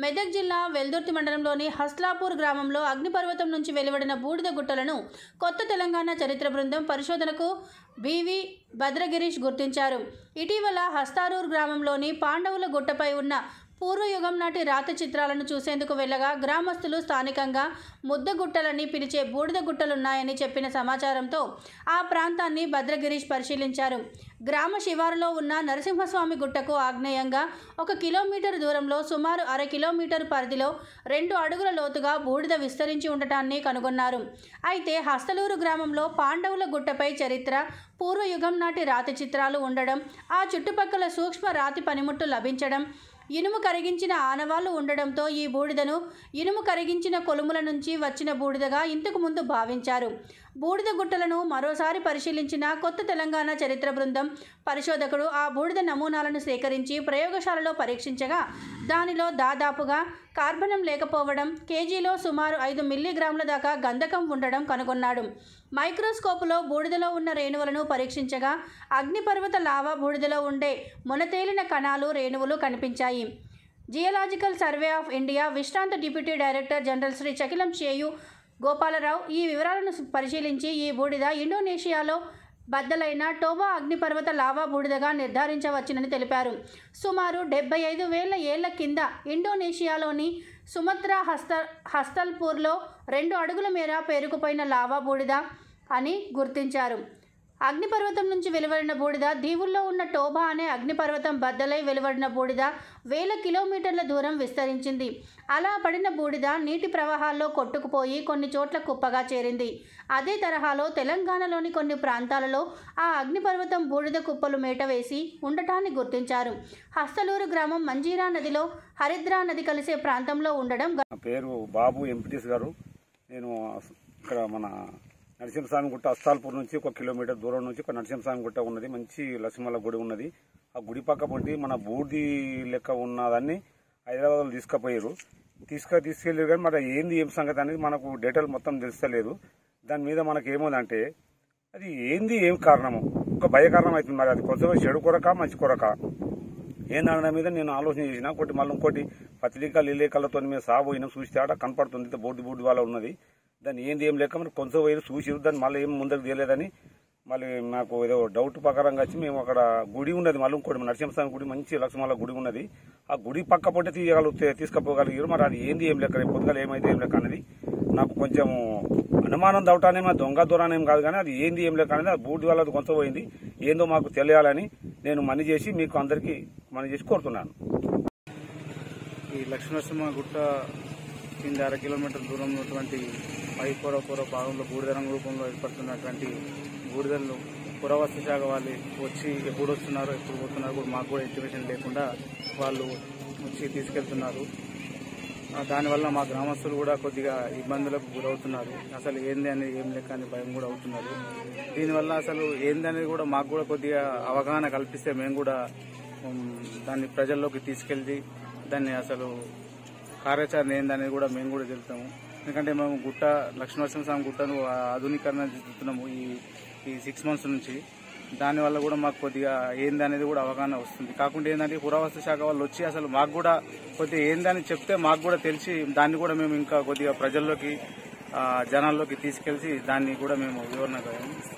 మెదక్ జిల్లా వెల్దుర్తి మండలంలోని హస్లాపూర్ గ్రామంలో అగ్నిపర్వతం నుంచి వెలువడిన బూడిద గుట్టలను కొత్త తెలంగాణ చరిత్ర బృందం పరిశోధనకు బివి భద్రగిరీష్ గుర్తించారు ఇటీవల హస్తారూర్ గ్రామంలోని పాండవుల గుట్టపై ఉన్న పూర్వయుగం నాటి రాత చిత్రాలను చూసేందుకు వెళ్ళగా గ్రామస్తులు స్థానికంగా ముద్దగుట్టలని పిలిచే బూడిద గుట్టలున్నాయని చెప్పిన సమాచారంతో ఆ ప్రాంతాన్ని భద్రగిరీష్ పరిశీలించారు గ్రామ శివారులో ఉన్న నరసింహస్వామి గుట్టకు ఆగ్నేయంగా ఒక కిలోమీటర్ దూరంలో సుమారు అర కిలోమీటర్ పరిధిలో రెండు అడుగుల లోతుగా బూడిద విస్తరించి ఉండటాన్ని కనుగొన్నారు అయితే హస్తలూరు గ్రామంలో పాండవుల గుట్టపై చరిత్ర పూర్వయుగం నాటి రాతి చిత్రాలు ఉండడం ఆ చుట్టుపక్కల సూక్ష్మ రాతి పనిముట్టు లభించడం ఇనుము కరిగించిన ఆనవాళ్లు ఉండడంతో ఈ బూడిదను ఇనుము కరిగించిన కొలుముల నుంచి వచ్చిన బూడిదగా ఇంతకు ముందు భావించారు బూడిద గుట్టలను మరోసారి పరిశీలించిన కొత్త తెలంగాణ చరిత్ర బృందం పరిశోధకుడు ఆ బూడిద నమూనాలను సేకరించి ప్రయోగశాలలో పరీక్షించగా దానిలో దాదాపుగా కార్బనం లేకపోవడం కేజీలో సుమారు ఐదు మిల్లీగ్రాముల దాకా గంధకం ఉండడం కనుగొన్నాడు మైక్రోస్కోపులో బూడిదలో ఉన్న రేణువులను పరీక్షించగా అగ్నిపర్వత లావా బూడిదలో ఉండే మొనతేలిన కణాలు రేణువులు కనిపించాయి జియలాజికల్ సర్వే ఆఫ్ ఇండియా విశ్రాంత deputy director general Shri Chakilam చేయు గోపాలరావు ఈ వివరాలను పరిశీలించి ఈ బూడిద ఇండోనేషియాలో బద్దలైన టోబా అగ్నిపర్వత లావా బూడిదగా నిర్ధారించవచ్చునని తెలిపారు సుమారు డెబ్బై ఐదు వేల ఏళ్ల కింద ఇండోనేషియాలోని సుమత్రా హస్త హస్తల్పూర్లో రెండు అడుగుల మేర పేరుకుపోయిన లావా బూడిద అని గుర్తించారు అగ్నిపర్వతం నుంచి వెలువడిన బూడిద దీవుల్లో ఉన్న టోబా అనే అగ్నిపర్వతం బద్దలై వెలువడిన బూడిద వేల కిలోమీటర్ల దూరం విస్తరించింది అలా పడిన బూడిద నీటి ప్రవాహాల్లో కొట్టుకుపోయి కొన్ని చోట్ల కుప్పగా చేరింది అదే తరహాలో తెలంగాణలోని కొన్ని ప్రాంతాలలో ఆ అగ్నిపర్వతం బూడిద కుప్పలు మేట వేసి ఉండటాన్ని గుర్తించారు హస్తలూరు గ్రామం మంజీరా నదిలో హరిద్రా నది కలిసే ప్రాంతంలో ఉండడం గ- నా పేరు బాబు ఎంపీటీస్ గారు నేను ఇక్కడ మన నరసింహస్వామి గుట్ట అస్తాల్పూర్ నుంచి ఒక కిలోమీటర్ దూరం నుంచి ఒక నరసింహస్వామి గుట్ట ఉన్నది మంచి లక్ష్మల గుడి ఉన్నది ఆ గుడి పక్క పొంటి మన బూర్ది లెక్క ఉన్నదాన్ని హైదరాబాద్లో తీసుకుపోయారు తీసుక తీసుకెళ్ళారు కానీ మరి ఏంది ఏం సంగతి అనేది మనకు డీటెయిల్ మొత్తం తెలుస్తలేదు దాని మీద మనకి ఏముందంటే అది ఏంది ఏం కారణము ఒక భయ కారణం అవుతుంది మరి అది కొంచెం చెడు కొరక మంచి కొరక ఏందన్న మీద నేను ఆలోచన చేసిన ఒకటి మళ్ళీ ఇంకోటి పత్రిక లీలేకలతో మేము సాబోయినా చూస్తే ఆడ కనపడుతుంది ఇంత బోర్డు బోర్డు వాళ్ళ ఉన్నది దాన్ని ఏంది ఏం లేక మరి కొంచెం పోయి చూసి దాన్ని మళ్ళీ ఏం ముందరకు తీయలేదని మళ్ళీ నాకు ఏదో డౌట్ ప్రకారంగా వచ్చి మేము అక్కడ గుడి ఉన్నది మళ్ళీ ఇంకోటి నరసింహస్వామి గుడి మంచి లక్ష్మణ గుడి ఉన్నది ఆ గుడి పక్క పొట్టి తీయగలిగితే తీసుకుపోగలిగారు మరి అది ఏంది ఏం లెక్క రేపు పొద్దుగల ఏమైతే ఏం లెక్క అనేది నాకు కొంచెం అనుమానం దౌటానేమో దొంగ దూరానేం కాదు కానీ అది ఏంది ఏం లెక్క అనేది ఆ బూడి వల్ల అది కొంచెం పోయింది ఏందో మాకు తెలియాలని నేను మనీ చేసి మీకు అందరికీ మనీ చేసి కోరుతున్నాను ఈ లక్ష్మీనరసింహ గుట్ట కింద అర కిలోమీటర్ దూరం ఉన్నటువంటి పై పొర పొర భాగంలో బూడిద రంగు రూపంలో ఏర్పడుతున్నటువంటి బూడిదలను పురావస్తు శాఖ వాళ్ళు వచ్చి ఎప్పుడు వస్తున్నారో ఎప్పుడు పోతున్నారో కూడా మాకు కూడా ఇంటిమేషన్ లేకుండా వాళ్ళు వచ్చి తీసుకెళ్తున్నారు ఆ, దానివల్ల మా గ్రామస్తులు కూడా కొద్దిగా ఇబ్బందులకు గురవుతున్నారు అసలు ఏంది అనేది ఏం లెక్క అని భయం కూడా అవుతున్నారు దీనివల్ల అసలు ఏంది అనేది కూడా మాకు కూడా కొద్దిగా అవగాహన కల్పిస్తే మేము కూడా ఉమ్, దాన్ని ప్రజల్లోకి తీసుకెళ్లి దాన్ని అసలు కార్యాచరణ ఏందనేది కూడా మేము కూడా తెలుపుతాము ఎందుకంటే మేము గుట్ట లక్ష్మీనరసింహ స్వామి గుట్టను ఆ, ఆధునీకరణ చేస్తున్నాము ఈ ఈ సిక్స్ మంత్స్ నుంచి దానివల్ల కూడా మాకు కొద్దిగా ఏంది అనేది కూడా అవగాహన వస్తుంది కాకుండా ఏంటంటే పురావస్తు శాఖ వాళ్ళు వచ్చి అసలు మాకు కూడా కొద్దిగా ఏందని చెప్తే మాకు కూడా తెలిసి దాన్ని కూడా మేము ఇంకా కొద్దిగా ప్రజల్లోకి ఆ, జనాల్లోకి తీసుకెళ్లి దాన్ని కూడా మేము వివరణ ఇస్తాం